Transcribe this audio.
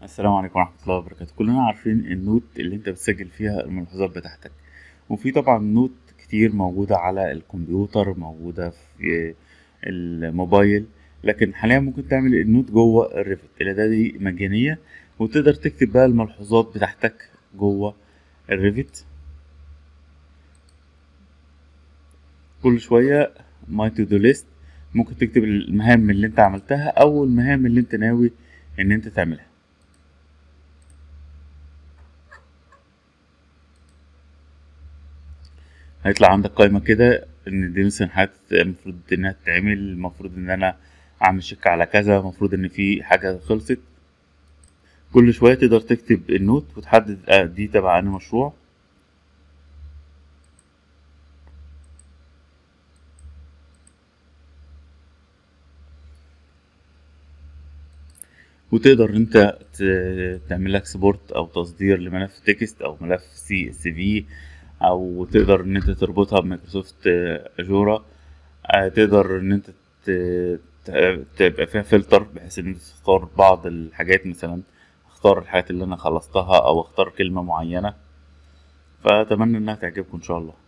السلام عليكم ورحمة الله وبركاته كلنا عارفين النوت اللي انت بتسجل فيها الملحوظات بتاعتك وفي طبعا نوت كتير موجودة على الكمبيوتر موجودة في الموبايل لكن حاليا ممكن تعمل النوت جوه الريفت الأداة دي مجانية وتقدر تكتب بقى الملحوظات بتاعتك جوه الريفت كل شوية ماي تو دو ليست ممكن تكتب المهام اللي انت عملتها او المهام اللي انت ناوي ان انت تعملها هيطلع عندك قائمة كده ان دي مثلا حاجات المفروض انها تتعمل المفروض ان انا اعمل شيك على كذا المفروض ان في حاجة خلصت كل شوية تقدر تكتب النوت وتحدد آه دي تبع انهي مشروع وتقدر ان انت ت- تعمل لك سبورت او تصدير لملف تكست او ملف سي اس في او تقدر ان انت تربطها بمايكروسوفت اجورا تقدر ان انت ت- ت- تبقى فيها فلتر بحيث ان انت تختار بعض الحاجات مثلا اختار الحاجات اللي انا خلصتها او اختار كلمة معينة فاتمنى انها تعجبكم ان شاء الله